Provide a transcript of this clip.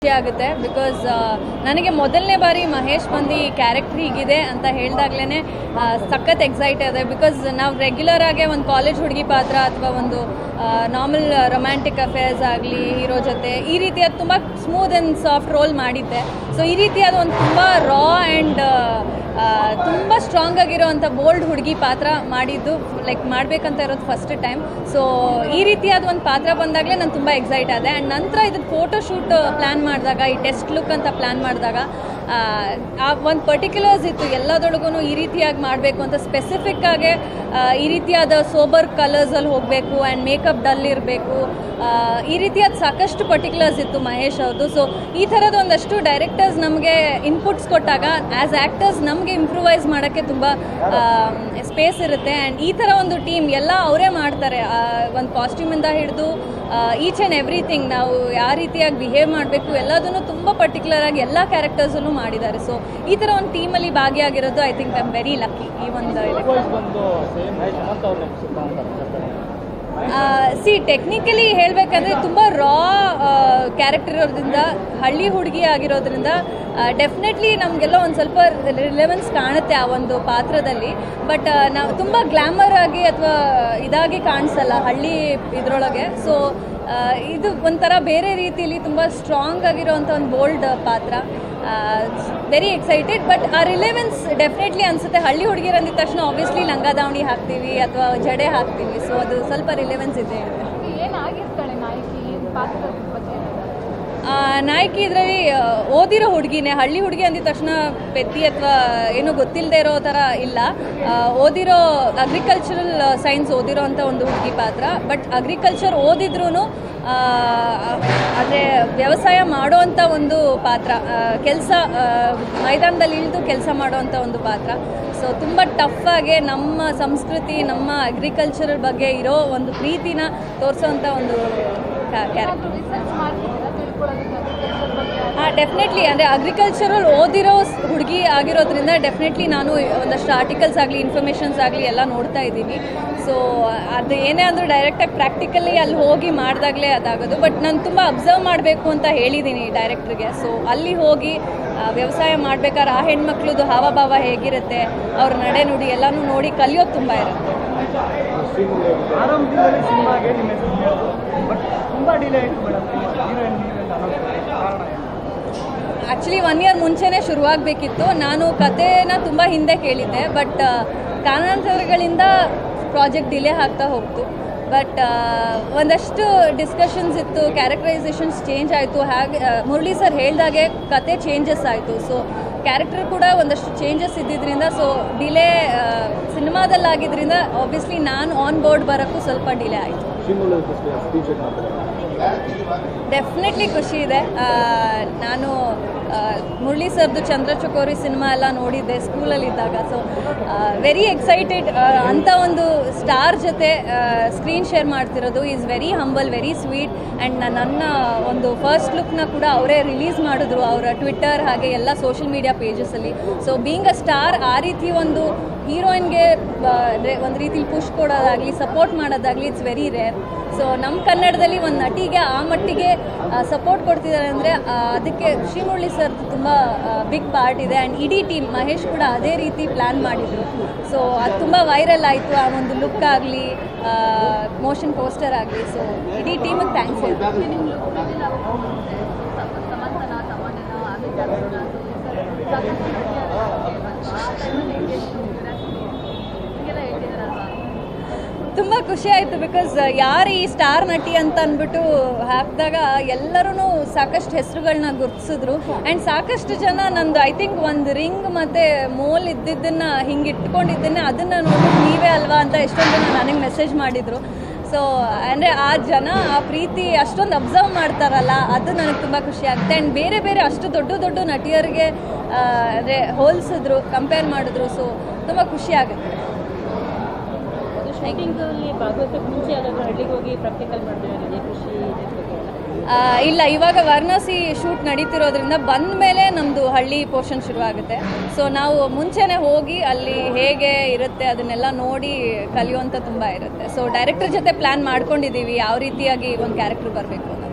ಖುಷಿ ಆಗುತ್ತೆ ಬಿಕಾಸ್ ನನಗೆ ಮೊದಲನೇ ಬಾರಿ ಮಹೇಶ್ ಬಂದು ಈ ಕ್ಯಾರೆಕ್ಟರ್ ಹೀಗಿದೆ ಅಂತ ಹೇಳ್ದಾಗ್ಲೇ ಸಖತ್ ಎಕ್ಸೈಟ್ ಇದೆ ಬಿಕಾಸ್ ನಾವು ರೆಗ್ಯುಲರ್ ಆಗಿ ಒಂದು ಕಾಲೇಜ್ ಹುಡುಗಿ ಪಾತ್ರ ಅಥವಾ ಒಂದು ನಾರ್ಮಲ್ ರೊಮ್ಯಾಂಟಿಕ್ ಅಫೇರ್ಸ್ ಆಗಲಿ ಹೀರೋ ಜೊತೆ ಈ ರೀತಿಯಾದ ತುಂಬ ಸ್ಮೂತ್ ಆ್ಯಂಡ್ ಸಾಫ್ಟ್ ರೋಲ್ ಮಾಡಿದ್ದೆ ಸೊ ಈ ರೀತಿಯಾದ ಒಂದು ತುಂಬ ರಾ ಆ್ಯಂಡ್ ತುಂಬ ಸ್ಟ್ರಾಂಗ್ ಆಗಿರೋವಂಥ ಬೋಲ್ಡ್ ಹುಡುಗಿ ಪಾತ್ರ ಮಾಡಿದ್ದು ಲೈಕ್ ಮಾಡಬೇಕಂತ ಇರೋದು ಫಸ್ಟ್ ಟೈಮ್ ಸೊ ಈ ರೀತಿಯಾದ ಒಂದು ಪಾತ್ರ ಬಂದಾಗಲೇ ನಾನು ತುಂಬ ಎಕ್ಸೈಟ್ ಆದೆ ಆ್ಯಂಡ್ ನಂತರ ಇದು ಫೋಟೋ ಶೂಟ್ ಪ್ಲ್ಯಾನ್ ಮಾಡಿದಾಗ ಈ ಟೆಸ್ಟ್ ಲುಕ್ ಅಂತ ಪ್ಲ್ಯಾನ್ ಮಾಡಿದಾಗ ಆ ಒಂದು ಪರ್ಟಿಕ್ಯುಲರ್ಸ್ ಇತ್ತು ಎಲ್ಲದೊಳಗೂ ಈ ರೀತಿಯಾಗಿ ಮಾಡಬೇಕು ಅಂತ ಸ್ಪೆಸಿಫಿಕ್ ಆಗಿ ಆ, ಈ ರೀತಿಯಾದ ಸೋಬರ್ ಕಲರ್ಸಲ್ಲಿ ಹೋಗಬೇಕು ಆ್ಯಂಡ್ ಮೇಕಪ್ ಡಲ್ ಇರಬೇಕು ಈ ರೀತಿಯಾದ ಸಾಕಷ್ಟು ಪರ್ಟಿಕ್ಯುಲರ್ಸ್ ಇತ್ತು ಮಹೇಶ್ ಅವ್ರದ್ದು ಸೊ ಈ ಥರದ ಒಂದಷ್ಟು ಡೈರೆಕ್ಟರ್ಸ್ ನಮಗೆ ಇನ್ಪುಟ್ಸ್ ಕೊಟ್ಟಾಗ ಆ್ಯಸ್ ಆ್ಯಕ್ಟರ್ಸ್ ನಮಗೆ ಇಂಪ್ರೂವೈಸ್ ಮಾಡೋಕ್ಕೆ ತುಂಬ ಸ್ಪೇಸ್ ಇರುತ್ತೆ ಆ್ಯಂಡ್ ಈ ಥರ ಒಂದು ಟೀಮ್ ಎಲ್ಲ ಅವರೇ ಮಾಡ್ತಾರೆ ಒಂದು ಕಾಸ್ಟ್ಯೂಮಿಂದ ಹಿಡಿದು ಈಚ್ ಆ್ಯಂಡ್ ಎವ್ರಿಥಿಂಗ್ ನಾವು ಯಾವ ರೀತಿಯಾಗಿ ಬಿಹೇವ್ ಮಾಡಬೇಕು ಎಲ್ಲದನ್ನು ತುಂಬ ಪರ್ಟಿಕ್ಯುಲರ್ ಆಗಿ ಎಲ್ಲ ಕ್ಯಾರೆಕ್ಟರ್ಸಲ್ಲೂ ಮಾಡಿದ್ದಾರೆ ಸೊ ಈ ಥರ ಒಂದು ಟೀಮಲ್ಲಿ ಭಾಗಿಯಾಗಿರೋದು I think I am very lucky ಈ ಒಂದು ವಾಯ್ಸ್ ಬಂದು ಸೇಮ್ ಸಮಂತ ಅವ್ರು ನೆನಪಿಸುತ್ತಾ ಅಂತ ಸಿ ಟೆಕ್ನಿಕಲಿ ಹೇಳಬೇಕಂದ್ರೆ ತುಂಬ ರಾ ಕ್ಯಾರೆಕ್ಟರ್ ಇರೋದ್ರಿಂದ ಹಳ್ಳಿ ಹುಡುಗಿ ಆಗಿರೋದ್ರಿಂದ ಡೆಫಿನೆಟ್ಲಿ ನಮಗೆಲ್ಲ ಒಂದು ಸ್ವಲ್ಪ ರಿಲೆವೆನ್ಸ್ ಕಾಣುತ್ತೆ ಆ ಒಂದು ಪಾತ್ರದಲ್ಲಿ ಬಟ್ ನಾವು ತುಂಬ ಗ್ಲ್ಯಾಮರ್ ಆಗಿ ಅಥವಾ ಇದಾಗಿ ಕಾಣಿಸಲ್ಲ ಹಳ್ಳಿ ಇದರೊಳಗೆ ಸೊ ಇದು ಒಂಥರ ಬೇರೆ ರೀತಿಯಲ್ಲಿ ತುಂಬ ಸ್ಟ್ರಾಂಗ್ ಆಗಿರೋವಂಥ ಒಂದು ಬೋಲ್ಡ್ ಪಾತ್ರ ವೆರಿ ಎಕ್ಸೈಟೆಡ್ ಬಟ್ ಆ ರಿಲೆವೆನ್ಸ್ ಡೆಫಿನೆಟ್ಲಿ ಅನಿಸುತ್ತೆ ಹಳ್ಳಿ ಹುಡುಗಿರು ಅಂದಿದ ತಕ್ಷಣ ಆಬ್ವಿಯಸ್ಲಿ ಲಂಗ ದಾವಣಿ ಹಾಕ್ತೀವಿ ಅಥವಾ ಜಡೆ ಹಾಕ್ತೀವಿ ಸೊ ಅದು ಸ್ವಲ್ಪ ರಿಲೆವೆನ್ಸ್ ಇದೆ ಏನಾಗಿರ್ತಾಳೆ ನಾಯಕಿ ಈ ಪಾತ್ರದ ಬಗ್ಗೆ ಆ, ನಾಯಕಿ ಇದರಲ್ಲಿ ಓದಿರೋ ಹುಡುಗಿನೇ ಹಳ್ಳಿ ಹುಡುಗಿ ಅಂದಿದ ತಕ್ಷಣ ಪೆದ್ದಿ ಅಥವಾ ಏನೂ ಗೊತ್ತಿಲ್ಲದೆ ಇರೋ ಥರ ಇಲ್ಲ ಆ, ಓದಿರೋ ಅಗ್ರಿಕಲ್ಚರಲ್ ಸೈನ್ಸ್ ಓದಿರೋ ಅಂಥ ಒಂದು ಹುಡುಗಿ ಪಾತ್ರ ಬಟ್ ಅಗ್ರಿಕಲ್ಚರ್ ಓದಿದ್ರೂ ಅಂದರೆ ವ್ಯವಸಾಯ ಮಾಡೋವಂಥ ಒಂದು ಪಾತ್ರ ಕೆಲಸ ಮೈದಾನದಲ್ಲಿ ಇಳಿದು ಕೆಲಸ ಮಾಡೋವಂಥ ಒಂದು ಪಾತ್ರ ಸೊ ತುಂಬ ಟಫ್ ಆಗಿ ನಮ್ಮ ಸಂಸ್ಕೃತಿ ನಮ್ಮ ಅಗ್ರಿಕಲ್ಚರ್ ಬಗ್ಗೆ ಇರೋ ಒಂದು ಪ್ರೀತಿನ ತೋರಿಸೋವಂಥ ಒಂದು ಕ್ಯಾರೆಕ್ಟರ್ ರಿಸರ್ಚ್ ಮಾಡ್ತಿದ್ದೀರಾ ತಿಳ್ಕೊಳ್ಳೋದಕ್ಕೆ ಅಗ್ರಿಕಲ್ಚರ್ ಬಗ್ಗೆ ಹಾಂ ಡೆಫಿನೆಟ್ಲಿ ಅಂದರೆ ಅಗ್ರಿಕಲ್ಚರಲ್ ಓದಿರೋ ಹುಡುಗಿ ಆಗಿರೋದ್ರಿಂದ ಡೆಫಿನೆಟ್ಲಿ ನಾನು ಒಂದಷ್ಟು ಆರ್ಟಿಕಲ್ಸ್ ಆಗಲಿ ಇನ್ಫಾರ್ಮೇಷನ್ಸ್ ಆಗಲಿ ಎಲ್ಲ ನೋಡ್ತಾ ಇದ್ದೀನಿ ಸೊ ಅದು ಏನೇ ಅಂದರೂ ಡೈರೆಕ್ಟಾಗಿ ಪ್ರಾಕ್ಟಿಕಲಿ ಅಲ್ಲಿ ಹೋಗಿ ಮಾಡಿದಾಗಲೇ ಅದಾಗೋದು ಬಟ್ ನಾನು ತುಂಬ ಅಬ್ಸರ್ವ್ ಮಾಡಬೇಕು ಅಂತ ಹೇಳಿದ್ದೀನಿ ಡೈರೆಕ್ಟ್ರಿಗೆ ಸೊ ಅಲ್ಲಿ ಹೋಗಿ ಆ, ವ್ಯವಸಾಯ ಮಾಡ್ಬೇಕಾದ್ರೆ ಆ ಹೆಣ್ಮಕ್ಳದ್ದು ಹಾವಭಾವ ಹೇಗಿರುತ್ತೆ ಅವ್ರ ನಡೆ ನುಡಿ ಎಲ್ಲನೂ ನೋಡಿ ಕಲಿಯೋದು ತುಂಬ ಇರುತ್ತೆ ಆರಂಭದಲ್ಲಿ ಸಿನಿಮಾಗೆ ನಿಮ್ಮ ಹೆಸರು ಹೇಳಿದ್ರು ಬಟ್ ತುಂಬ ಡಿಲೇ ಆಯಿತು ಮೇಡಮ್ ಹೀರೋಯಿನ್ ನೀವು ಅಂತ ಅನ್ನೋದು ಕಾರಣ ಏನು ಆ್ಯಕ್ಚುಲಿ ಒನ್ ಇಯರ್ ಮುಂಚೆನೇ ಶುರುವಾಗಬೇಕಿತ್ತು ನಾನು ಕಥೆನ ತುಂಬ ಹಿಂದೆ ಕೇಳಿದ್ದೆ ಬಟ್ ಕಾರಣಾಂತರಗಳಿಂದ ಪ್ರಾಜೆಕ್ಟ್ ಡಿಲೇ ಆಗ್ತಾ ಹೋಗ್ತು ಬಟ್ ಒಂದಷ್ಟು ಡಿಸ್ಕಷನ್ಸ್ ಇತ್ತು ಕ್ಯಾರೆಕ್ಟರೈಸೇಷನ್ಸ್ ಚೇಂಜ್ ಆಯಿತು ಹಾಗೆ ಆ, ಮುರಳಿ ಸರ್ ಹೇಳ್ದಾಗೆ ಕತೆ ಚೇಂಜಸ್ ಆಯಿತು ಸೊ ಕ್ಯಾರೆಕ್ಟರ್ ಕೂಡ ಒಂದಷ್ಟು ಚೇಂಜಸ್ ಇದ್ದಿದ್ದರಿಂದ ಸೊ ಡಿಲೇ ಸಿನಿಮಾದಲ್ಲಾಗಿದ್ದರಿಂದ ಆಬ್ವಿಯಸ್ಲಿ ನಾನು ಆನ್ ಬೋರ್ಡ್ ಬರೋಕ್ಕೂ ಸ್ವಲ್ಪ ಡಿಲೇ ಆಯಿತು ಡೆಫಿನೆಟ್ಲಿ ಖುಷಿ ಇದೆ ಆ, ನಾನು ಆ, ಮುರಳಿ ಸರ್ದು ಚಂದ್ರಚಕೋರಿ ಸಿನಿಮಾ ಎಲ್ಲ ನೋಡಿದ್ದೆ ಸ್ಕೂಲಲ್ಲಿದ್ದಾಗ ಸೊ ವೆರಿ ಎಕ್ಸೈಟೆಡ್ ಅಂಥ ಒಂದು ಸ್ಟಾರ್ ಜೊತೆ ಸ್ಕ್ರೀನ್ ಶೇರ್ ಮಾಡ್ತಿರೋದು is very humble very sweet and ನನ್ನ ಒಂದು ಫಸ್ಟ್ ಲುಕ್ನ ಕೂಡ ಅವರೇ ರಿಲೀಸ್ ಮಾಡಿದ್ರು ಅವರ ಟ್ವಿಟ್ಟರ್ ಹಾಗೆ ಎಲ್ಲ ಸೋಷಿಯಲ್ ಮೀಡಿಯಾ ಪೇಜಸಲ್ಲಿ ಸೊ ಬೀಂಗ್ ಅ ಸ್ಟಾರ್ ಆ ರೀತಿ ಒಂದು ಹೀರೋಯಿನ್ಗೆ ಒಂದು ರೀತಿಲಿ ಪುಷ್ ಕೊಡೋದಾಗಲಿ ಸಪೋರ್ಟ್ ಮಾಡೋದಾಗಲಿ ಇಟ್ಸ್ ವೆರಿ ರೇರ್ ಸೊ ನಮ್ಮ ಕನ್ನಡದಲ್ಲಿ ಒಂದು ನಟಿಗೆ ಆ ಮಟ್ಟಿಗೆ ಸಪೋರ್ಟ್ ಕೊಡ್ತಿದ್ದಾರೆ ಅಂದರೆ ಅದಕ್ಕೆ ಶ್ರೀಮುರಳಿ ಸರ್ ತುಂಬ ಬಿಗ್ ಪಾರ್ಟ್ ಇದೆ ಆ್ಯಂಡ್ ಇಡೀ ಟೀಮ್ ಮಹೇಶ್ ಕೂಡ ಅದೇ ರೀತಿ ಪ್ಲ್ಯಾನ್ ಮಾಡಿದರು ಸೊ ಅದು ತುಂಬ ವೈರಲ್ ಆಯಿತು ಆ ಒಂದು ಲುಕ್ ಆಗಲಿ ಮೋಷನ್ ಪೋಸ್ಟರ್ ಆಗಲಿ ಸೊ ಇಡೀ ಟೀಮಿಗೆ ಥ್ಯಾಂಕ್ಸ್ ಹೇಳ್ತೀನಿ ನಿಮ್ಮ ಲುಕ್ನಲ್ಲಿ ನಾವು ನೋಡಿದ್ರೆ ಸಮಂತನ ತಮ್ಮನ ಆಮೇಲೆ ದರ್ಶನ ಸಾಕಷ್ಟು ಆ ಟೈಮಲ್ಲಿ ಎಂಗೇಜ್ಮೆಂಟ್ ಹೀಗೆಲ್ಲ ಹೇಳ್ತಿದ್ದಾರಲ್ವಾ ತುಂಬ ಖುಷಿ ಆಯಿತು ಬಿಕಾಸ್ ಯಾರು ಈ ಸ್ಟಾರ್ ನಟಿ ಅಂತ ಅಂದ್ಬಿಟ್ಟು ಹಾಕಿದಾಗ ಎಲ್ಲರೂ ಸಾಕಷ್ಟು ಹೆಸರುಗಳನ್ನ ಗುರ್ತಿಸಿದ್ರು ಆ್ಯಂಡ್ ಸಾಕಷ್ಟು ಜನ ನಂದು ಐ ಥಿಂಕ್ ಒಂದು ರಿಂಗ್ ಮತ್ತು ಮೋಲ್ ಇದ್ದಿದ್ದನ್ನು ಹಿಂಗೆ ಇಟ್ಕೊಂಡಿದ್ದನ್ನೇ ಅದನ್ನು ನೋಡ್ಬಿಟ್ಟು ನೀವೇ ಅಲ್ವಾ ಅಂತ ಎಷ್ಟೊಂದು ಜನ ನನಗೆ ಮೆಸೇಜ್ ಮಾಡಿದರು ಸೊ ಅಂದರೆ ಆ ಜನ ಆ ಪ್ರೀತಿ ಅಷ್ಟೊಂದು ಅಬ್ಸರ್ವ್ ಮಾಡ್ತಾರಲ್ಲ ಅದು ನನಗೆ ತುಂಬ ಖುಷಿ ಆಗುತ್ತೆ ಆ್ಯಂಡ್ ಬೇರೆ ಬೇರೆ ಅಷ್ಟು ದೊಡ್ಡ ದೊಡ್ಡ ನಟಿಯರಿಗೆ ಅಂದರೆ ಹೋಲಿಸಿದ್ರು ಕಂಪೇರ್ ಮಾಡಿದ್ರು ಸೊ ತುಂಬ ಖುಷಿ ಆಗುತ್ತೆ ಶೂಟಿಂಗಲ್ಲಿ ಭಾಗವಹಿಸೋಕೆ ಮುಂಚೆ ಯಾವ್ದಾದ್ರು ಹಳ್ಳಿಗೆ ಹೋಗಿ ಪ್ರಾಕ್ಟಿಕಲ್ ಮಾಡಿದ್ರೆ ಖುಷಿ ಜೊತೆಗೆ ಆ, ಇಲ್ಲ ಇವಾಗ ವಾರಣಾಸಿ ಶೂಟ್ ನಡೀತಿರೋದ್ರಿಂದ ಬಂದ ಮೇಲೆ ನಮ್ಮದು ಹಳ್ಳಿ ಪೋರ್ಷನ್ ಶುರುವಾಗುತ್ತೆ ಸೊ ನಾವು ಮುಂಚೆನೇ ಹೋಗಿ ಅಲ್ಲಿ ಹೇಗೆ ಇರುತ್ತೆ ಅದನ್ನೆಲ್ಲ ನೋಡಿ ಕಲಿಯುವಂಥ ತುಂಬ ಇರುತ್ತೆ ಸೊ ಡೈರೆಕ್ಟರ್ ಜೊತೆ ಪ್ಲ್ಯಾನ್ ಮಾಡ್ಕೊಂಡಿದ್ದೀವಿ ಯಾವ ರೀತಿಯಾಗಿ ಒಂದು ಕ್ಯಾರೆಕ್ಟರ್ ಬರಬೇಕು ಅಂತ